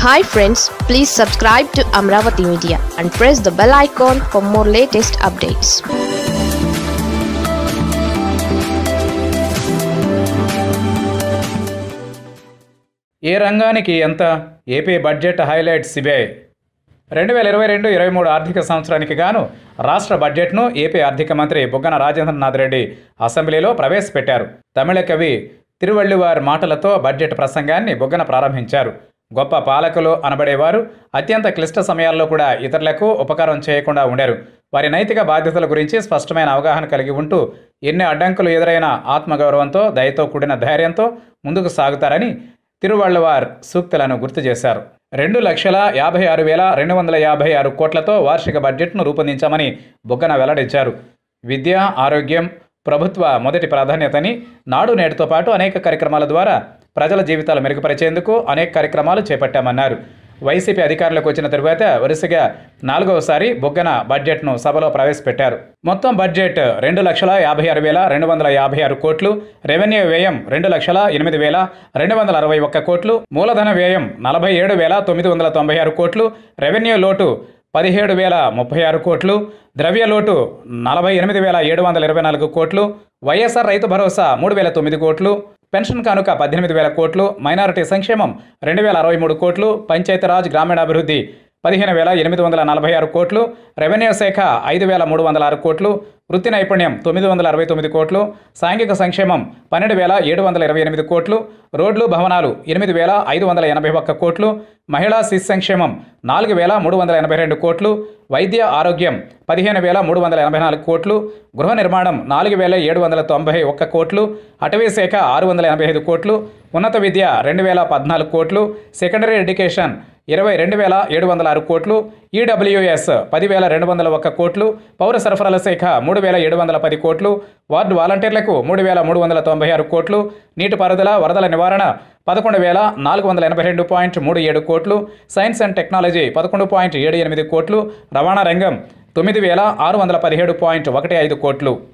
hi friends please subscribe to Amaravati media and press the bell icon for more latest updates ఏ రంగానికి ఎంత AP budget highlight CBI రెండు వేల ఇరవై రెండు ఇరవై మూడు ఆర్థిక సంవత్సరానికి గాను రాష్ట్ర బడ్జెట్ను ఏపీ ఆర్థిక మంత్రి బుగ్గన రాజేంద్రనాథ్ రెడ్డి అసెంబ్లీలో ప్రవేశపెట్టారు తమిళ కవి తిరువళ్ళివారి మాటలతో బడ్జెట్ ప్రసంగాన్ని బుగ్గన ప్రారంభించారు గొప్ప పాలకులు అనబడేవారు అత్యంత క్లిష్ట సమయాల్లో కూడా ఇతరులకు ఉపకారం చేయకుండా ఉండరు వారి నైతిక బాధ్యతల గురించి స్పష్టమైన అవగాహన కలిగి ఉంటూ ఎన్ని అడ్డంకులు ఎదురైనా ఆత్మగౌరవంతో దయతో కూడిన ధైర్యంతో ముందుకు సాగుతారని తిరువళ్ళవార్ సూక్తులను గుర్తు చేశారు రెండు లక్షల యాభై ఆరు వేల రెండు వందల యాభై ఆరు కోట్లతో వార్షిక బడ్జెట్ను రూపొందించామని బుగ్గన వెల్లడించారు విద్య ఆరోగ్యం ప్రభుత్వ మొదటి ప్రాధాన్యతని నాడు నేడుతో పాటు అనేక కార్యక్రమాల ద్వారా ప్రజల జీవితాలు మెరుగుపరిచేందుకు అనేక కార్యక్రమాలు చేపట్టామన్నారు వైసీపీ అధికారంలోకి వచ్చిన తరువాత వరుసగా నాలుగవసారి బొగ్గన బడ్జెట్ను సభలో ప్రవేశపెట్టారు మొత్తం బడ్జెట్ రెండు లక్షల యాభై ఆరు వేల రెండు వందల యాభై ఆరు కోట్లు రెవెన్యూ వ్యయం రెండు లక్షల ఎనిమిది వేల రెండు వందల అరవై ఒక్క కోట్లు మూలధన వ్యయం నలభై ఏడు వేల తొమ్మిది వందల తొంభై ఆరు కోట్లు రెవెన్యూ లోటు పదిహేడు వేల ముప్పై ఆరు కోట్లు ద్రవ్య లోటు నలభై ఎనిమిది వేల ఏడు వందల ఇరవై నాలుగు కోట్లు వైఎస్ఆర్ రైతు భరోసా మూడు వేల తొమ్మిది కోట్లు పెన్షన్ కానుక పద్దెనిమిది వేల కోట్లు మైనారిటీ సంక్షేమం రెండు వేల అరవై మూడు కోట్లు పంచాయతీరాజ్ గ్రామీణాభివృద్ధి పదిహేను వేల ఎనిమిది వందల నలభై ఆరు కోట్లు రెవెన్యూ శాఖ ఐదు వేల మూడు వందల ఆరు కోట్లు వృత్తి నైపుణ్యం తొమ్మిది వందల అరవై తొమ్మిది కోట్లు సాంఘిక సంక్షేమం పన్నెండు వేల ఏడు వందల ఇరవై ఎనిమిది కోట్లు రోడ్లు భవనాలు ఎనిమిది వేల ఐదు వందల ఎనభై ఒక్క కోట్లు మహిళా శిశు సంక్షేమం నాలుగు వేల మూడు వందల ఎనభై రెండు కోట్లు వైద్య ఆరోగ్యం పదిహేను వేల మూడు వందల ఎనభై నాలుగు కోట్లు గృహ నిర్మాణం నాలుగు వేల ఏడు వందల తొంభై ఒక్క కోట్లు అటవీ శాఖ ఆరు వందల ఎనభై ఐదు కోట్లు ఉన్నత విద్య రెండు వేల పద్నాలుగు కోట్లు సెకండరీ ఎడ్యుకేషన్ ఇరవై రెండు వేల ఏడు వందల ఆరు కోట్లు ఈడబ్ల్యూఎస్ పదివేల రెండు వందల ఒక్క కోట్లు పౌర సరఫరాల శాఖ మూడు వేల ఏడు వందల పది కోట్లు వార్డు వాలంటీర్లకు మూడు వేల మూడు వందల తొంభై ఆరు కోట్లు నీటిపారుదల వరదల నివారణ పదకొండు వేల నాలుగు వందల ఎనభై రెండు పాయింట్ మూడు ఏడు కోట్లు సైన్స్ అండ్ టెక్నాలజీ పదకొండు పాయింట్ ఏడు ఎనిమిది కోట్లు రవాణా రంగం తొమ్మిది వేల ఆరు వందల పదిహేడు పాయింట్ ఒకటి ఐదు కోట్లు